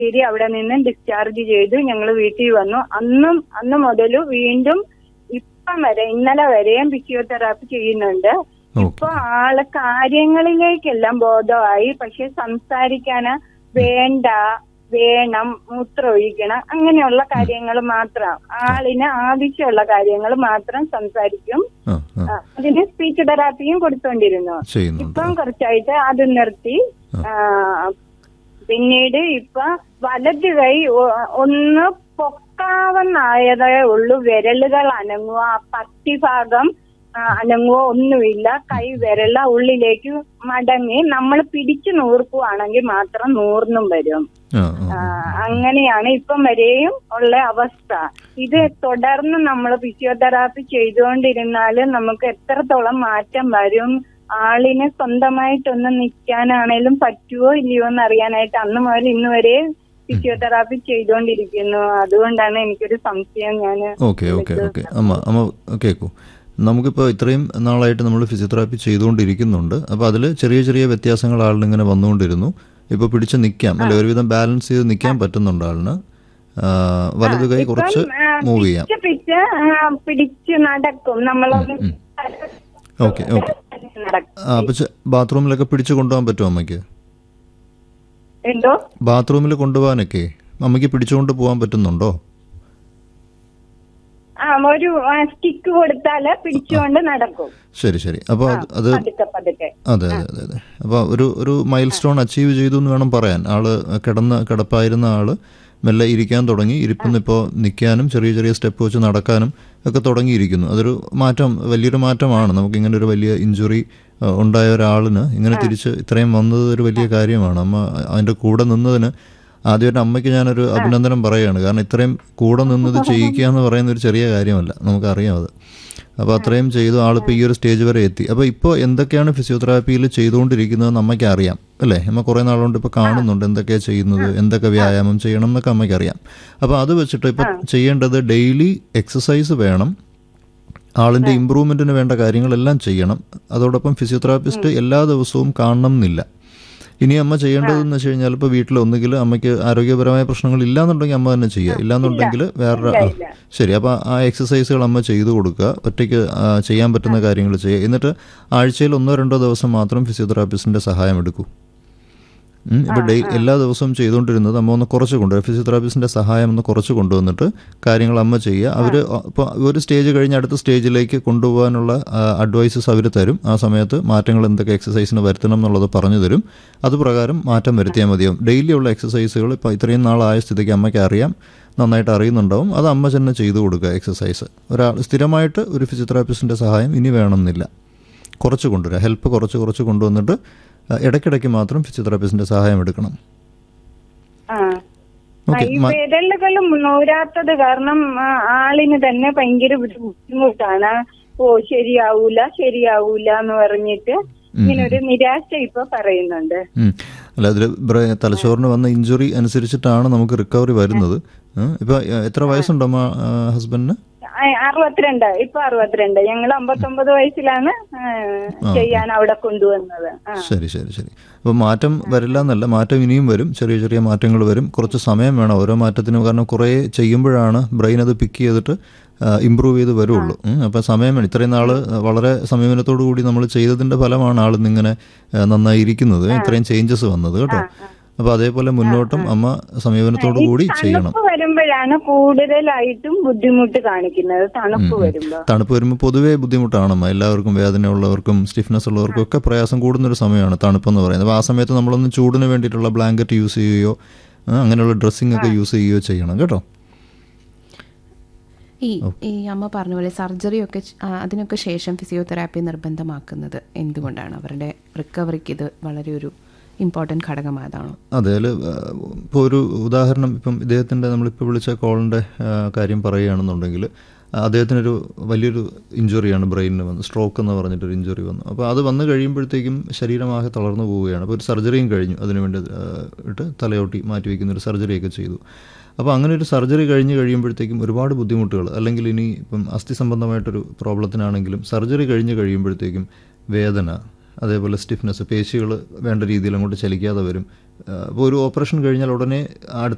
ശരി അവിടെ നിന്ന് ഡിസ്ചാർജ് ചെയ്തു ഞങ്ങൾ വീട്ടിൽ വന്നു അന്നും അന്ന് മുതൽ വീണ്ടും ഇപ്പം വരെ ഇന്നലെ വരെയും ഫിസിയോതെറാപ്പി ചെയ്യുന്നുണ്ട് ഇപ്പൊ ആള് കാര്യങ്ങളിലേക്കെല്ലാം ബോധമായി പക്ഷെ സംസാരിക്കാന് വേണ്ട വേണം മൂത്രമൊഴിക്കണം അങ്ങനെയുള്ള കാര്യങ്ങൾ മാത്രം ആളിന് ആവശ്യമുള്ള കാര്യങ്ങൾ മാത്രം സംസാരിക്കും ആ ആ ആ, അതിന് സ്പീച്ച് തെറാപ്പിയും കൊടുത്തോണ്ടിരുന്നു ചെയ്യുന്നുണ്ട് ഇപ്പം കുറച്ചായിട്ട് അത് നിർത്തി ആ, പിന്നീട് ഇപ്പൊ വലത് കൈ ഒ- ഒന്ന് പൊക്കാവുന്നായതേ ഉള്ളൂ വിരലുകൾ അനങ്ങുക ആ പത്തി ഭാഗം ആ, അനങ്ങുക ഒന്നുമില്ല കൈ വിരല ഉള്ളിലേക്ക് മടങ്ങി നമ്മൾ പിടിച്ചു നൂർക്കുവാണെങ്കിൽ മാത്രം നൂർന്നും വരും ആ ആ, ആ അങ്ങനെയാണ് ഇപ്പം വരെയും ഉള്ള അവസ്ഥ ഇത് തുടർന്ന് നമ്മൾ ഫിസിയോതെറാപ്പി ചെയ്തുകൊണ്ടിരുന്നാല് നമുക്ക് എത്രത്തോളം മാറ്റം വരും ആളിന് സ്വന്തമായിട്ടൊന്ന് നിൽക്കാനാണേലും പറ്റുമോ ഇല്ലയോ എന്ന് അറിയാനായിട്ട് അന്ന് മുതൽ ഇന്ന് വരെ ഫിസിയോതെറാപ്പി ചെയ്തുകൊണ്ടിരിക്കുന്നു അതുകൊണ്ടാണ് എനിക്കൊരു സംശയം ഞാൻ ഓക്കെ ഓക്കെ ഓക്കെ അമ്മ അമ്മ കേൾക്കൂ നമുക്കിപ്പോൾ ഇത്രയും നാളായിട്ട് നമ്മൾ ഫിസിയോതെറാപ്പി ചെയ്തുകൊണ്ടിരിക്കുന്നുണ്ട് അപ്പോൾ അതിൽ ചെറിയ ചെറിയ വ്യത്യാസങ്ങൾ ആളിന് ഇങ്ങനെ വന്നുകൊണ്ടിരുന്നു ഇപ്പോൾ പിടിച്ച് നിൽക്കാം അല്ലെ ഒരുവിധം ബാലൻസ് ചെയ്ത് നിൽക്കാൻ പറ്റുന്നുണ്ട് ആളിന് ആ, വലതു കൈ കുറച്ച് മൂവ് ചെയ്യാം പിച്ച് പിച്ച് ആ, പിടിച്ച് നടക്കും നമ്മളൊന്ന് ഓക്കെ ഓക്കെ നടക്കും ആ അപ്പോൾ ബാത്റൂമിലൊക്കെ പിടിച്ച് കൊണ്ടുപോകാൻ പറ്റുമോ അമ്മയ്ക്ക് എന്തോ ബാത്റൂമിൽ കൊണ്ടുപോകാനൊക്കെ അമ്മയ്ക്ക് പിടിച്ചുകൊണ്ട് പോകാൻ പറ്റുന്നുണ്ടോ ആ ഒരു സ്റ്റിക്ക് കൊടുത്താല് പിടിച്ചുകൊണ്ട് നടക്കും ശരി ശരി അപ്പോൾ അത് അത് പതുക്കെ പതുക്കെ അതെ അതെ അതെ അതെ അപ്പോൾ ഒരു ഒരു മൈൽ സ്റ്റോൺ അച്ചീവ് ചെയ്തു എന്ന് വേണം പറയാൻ ആള് കിടന്ന കിടപ്പായിരുന്ന ആള് മെല്ലെ ഇരിക്കാൻ തുടങ്ങി ഇരിപ്പിന്ന് ഇപ്പോൾ നിൽക്കാനും ചെറിയ ചെറിയ സ്റ്റെപ്പ് വെച്ച് നടക്കാനും ഒക്കെ തുടങ്ങിയിരിക്കുന്നു അതൊരു മാറ്റം വലിയൊരു മാറ്റമാണ് നമുക്ക് ഇങ്ങനെ ഒരു വലിയ ഇഞ്ചുറി ഉണ്ടായ ഒരാളിന് ഇങ്ങനെ തിരിച്ച് ഇത്രയും വന്നത് ഒരു വലിയ കാര്യമാണ് അമ്മ അതിൻ്റെ കൂടെ നിന്നതിന് ആദ്യമായിട്ട് അമ്മയ്ക്ക് ഞാനൊരു അഭിനന്ദനം പറയുകയാണ് കാരണം ഇത്രയും കൂടെ നിന്നത് ചെയ്യിക്കുക എന്ന് പറയുന്ന ഒരു ചെറിയ കാര്യമല്ല നമുക്കറിയാം അത് അപ്പോൾ അത്രയും ചെയ്തു ആളിപ്പോൾ ഈ ഒരു സ്റ്റേജ് വരെ എത്തി അപ്പോൾ ഇപ്പോൾ എന്തൊക്കെയാണ് ഫിസിയോതെറാപ്പിയിൽ ചെയ്തുകൊണ്ടിരിക്കുന്നത് അമ്മയ്ക്ക് അറിയാം അല്ലേ അമ്മ കുറേ നാളുകൊണ്ട് ഇപ്പോൾ കാണുന്നുണ്ട് എന്തൊക്കെയാണ് ചെയ്യുന്നത് എന്തൊക്കെ വ്യായാമം ചെയ്യണം എന്നൊക്കെ അമ്മയ്ക്ക് അറിയാം അപ്പോൾ അത് വെച്ചിട്ട് ഇപ്പോൾ ചെയ്യേണ്ടത് ഡെയിലി എക്സസൈസ് വേണം ആളിൻ്റെ ഇമ്പ്രൂവ്മെൻറ്റിന് വേണ്ട കാര്യങ്ങളെല്ലാം ചെയ്യണം അതോടൊപ്പം ഫിസിയോതെറാപ്പിസ്റ്റ് എല്ലാ ദിവസവും കാണണം എന്നില്ല ഇനി അമ്മ ചെയ്യേണ്ടതെന്ന് വെച്ച് കഴിഞ്ഞാൽ ഇപ്പോൾ വീട്ടിൽ ഒന്നുകിൽ അമ്മയ്ക്ക് ആരോഗ്യപരമായ പ്രശ്നങ്ങൾ ഇല്ലാന്നുണ്ടെങ്കിൽ അമ്മ തന്നെ ചെയ്യുക ഇല്ലാന്നുണ്ടെങ്കിൽ വേറൊരു ആ, ശരി അപ്പോൾ ആ എക്സസൈസുകൾ അമ്മ ചെയ്തു കൊടുക്കുക ഒറ്റയ്ക്ക് ആ, ചെയ്യാൻ പറ്റുന്ന കാര്യങ്ങൾ ചെയ്യുക എന്നിട്ട് ആഴ്ചയിൽ ഒന്നോ രണ്ടോ ദിവസം മാത്രം ഫിസിയോതെറാപ്പിസ്റ്റിൻ്റെ സഹായം എടുക്കൂ ഉം, ഇപ്പൊ ഡേ എല്ലാ ദിവസവും ചെയ്തുകൊണ്ടിരുന്നത് അമ്മ ഒന്ന് കുറച്ച് കൊണ്ടുവരും ഫിസിയോതെറാപ്പിസ്റ്റിന്റെ സഹായം ഒന്ന് കുറച്ച് കൊണ്ടുവന്നിട്ട് കാര്യങ്ങൾ അമ്മ ചെയ്യുക അവർ ഇപ്പോൾ ഒരു സ്റ്റേജ് കഴിഞ്ഞ് അടുത്ത സ്റ്റേജിലേക്ക് കൊണ്ടുപോകാനുള്ള അഡ്വൈസസ് അവർ തരും ആ സമയത്ത് മാറ്റങ്ങൾ എന്തൊക്കെ എക്സസൈസിന് വരുത്തണം എന്നുള്ളത് പറഞ്ഞു തരും അതുപ്രകാരം മാറ്റം വരുത്തിയാൽ മതിയാവും ഡെയിലി ഉള്ള എക്സസൈസുകൾ ഇപ്പോൾ ഇത്രയും നാളായ സ്ഥിതിക്ക് അമ്മയ്ക്ക് അറിയാം നന്നായിട്ട് അറിയുന്നുണ്ടാവും അത് അമ്മ തന്നെ ചെയ്തു കൊടുക്കുക എക്സസൈസ് ഒരാൾ സ്ഥിരമായിട്ട് ഒരു ഫിസിയോതെറാപ്പിസ്റ്റിന്റെ സഹായം ഇനി വേണമെന്നില്ല കുറച്ച് കൊണ്ടുവരിക ഹെൽപ്പ് കുറച്ച് കുറച്ച് കൊണ്ടുവന്നിട്ട് ആ, ഇടയ്ക്കിടയ്ക്ക് മാത്രം ഫിസിയോതെറാപ്പിസ്റ്റിന്റെ സഹായം എടുക്കണം ആ ഓക്കെ ഈ വിരലുകൾ നൂരാത്തത് കാരണം ആ, ആളിന് തന്നെ ഭയങ്കര ഒരു ബുദ്ധിമുട്ടാണ് ഓ ശരിയാവൂല ശരിയാവൂല എന്ന് പറഞ്ഞിട്ട് ഇങ്ങനെ ഒരു നിരാശ ഇപ്പൊ പറയുന്നുണ്ട് അല്ല അതിൽ തലച്ചോറിന് വന്ന ഇഞ്ചുറി അനുസരിച്ചിട്ടാണ് നമുക്ക് റിക്കവറി വരുന്നത് ഉം. ഇപ്പൊ ആ, എത്ര വയസ്സുണ്ടമ്മ ഹസ്ബൻഡിന് ആ, അറുപത്തിരണ്ട് ഇപ്പൊ അറുപത്തിരണ്ട് ഞങ്ങൾ അമ്പത്തൊമ്പത് വയസ്സിലാണ് ആ, ചെയ്യാൻ അവിടെ കൊണ്ടുവന്നത് ആ ശരി ശരി ശരി അപ്പോൾ മാറ്റം വരില്ല എന്നല്ല മാറ്റം ഇനിയും വരും ചെറിയ ചെറിയ മാറ്റങ്ങൾ വരും കുറച്ച് സമയം വേണം ഓരോ മാറ്റത്തിനും കാരണം കുറേ ചെയ്യുമ്പോഴാണ് ബ്രെയിൻ അത് പിക്ക് ചെയ്തിട്ട് ഇമ്പ്രൂവ് ചെയ്ത് വരുള്ളൂ അപ്പോൾ സമയം വേണം ഇത്രയും നാൾ വളരെ സമീപനത്തോടു കൂടി നമ്മൾ ചെയ്തതിൻ്റെ ഫലമാണ് ആൾ ഇന്നിങ്ങനെ ആ, നന്നായി ഇരിക്കുന്നത് ഇത്രയും ചേഞ്ചസ് വന്നത് കേട്ടോ അപ്പോൾ അതേപോലെ മുന്നോട്ടും അമ്മ സമീപനത്തോടു കൂടി ചെയ്യണം തണുപ്പ് വരുമ്പോഴാണ് കൂടുതലായിട്ടും ബുദ്ധിമുട്ട് കാണിക്കുന്നത് തണുപ്പ് വരുമ്പോ തണുപ്പ് വരുമ്പോൾ പൊതുവേ ബുദ്ധിമുട്ടാണമ്മ എല്ലാവർക്കും വേദനയുള്ളവർക്കും സ്റ്റിഫ്നെസ് ഉള്ളവർക്കും ഒക്കെ പ്രയാസം കൂടുന്നൊരു സമയമാണ് തണുപ്പെന്ന് പറയുന്നത് അപ്പോൾ ആ സമയത്ത് നമ്മളൊന്ന് ചൂടിന് വേണ്ടിയിട്ടുള്ള ബ്ലാങ്കറ്റ് യൂസ് ചെയ്യുകയോ ആ, അങ്ങനെയുള്ള ഡ്രസ്സിംഗ് ഒക്കെ യൂസ് ചെയ്യുകയോ ചെയ്യണം കേട്ടോ ഈ ഈ അമ്മ പറഞ്ഞ പോലെ സർജറി ഒക്കെ ച്- ആ, അതിനൊക്കെ ശേഷം ഫിസിയോതെറാപ്പി നിർബന്ധമാക്കുന്നത് എന്തുകൊണ്ടാണ് അവരുടെ റിക്കവറിക്ക് ഇത് വളരെ ഒരു ഇമ്പോർട്ടൻറ്റ് ഘടകമായതാണോ അതെ അതിൽ ഇപ്പോൾ ഒരു ഉദാഹരണം ഇപ്പം ഇദ്ദേഹത്തിൻ്റെ നമ്മളിപ്പോൾ വിളിച്ച കോളിൻ്റെ കാര്യം പറയുകയാണെന്നുണ്ടെങ്കിൽ അദ്ദേഹത്തിനൊരു വലിയൊരു ഇഞ്ചുറിയാണ് ബ്രെയിനിന് വന്നത് സ്ട്രോക്ക് എന്ന് പറഞ്ഞിട്ടൊരു ഇഞ്ചുറി വന്നു അപ്പോൾ അത് വന്നു കഴിയുമ്പോഴത്തേക്കും ശരീരമാകെ തളർന്നു പോവുകയാണ് അപ്പോൾ ഒരു സർജറിയും കഴിഞ്ഞു അതിനുവേണ്ടി ആ, ഇട്ട് തലയോട്ടി മാറ്റി വയ്ക്കുന്ന ഒരു സർജറിയൊക്കെ ചെയ്തു അപ്പോൾ അങ്ങനെ ഒരു സർജറി കഴിഞ്ഞ് കഴിയുമ്പോഴത്തേക്കും ഒരുപാട് ബുദ്ധിമുട്ടുകൾ അല്ലെങ്കിൽ ഇനി ഇപ്പം അസ്ഥി സംബന്ധമായിട്ടൊരു പ്രോബ്ലത്തിനാണെങ്കിലും സർജറി കഴിഞ്ഞ് കഴിയുമ്പോഴത്തേക്കും വേദന അതേപോലെ സ്റ്റിഫ്നെസ് പേശികൾ വേണ്ട രീതിയിൽ അങ്ങോട്ട് ചലിക്കാതെ വരും അപ്പോൾ ഒരു ഓപ്പറേഷൻ കഴിഞ്ഞാൽ ഉടനെ അടുത്ത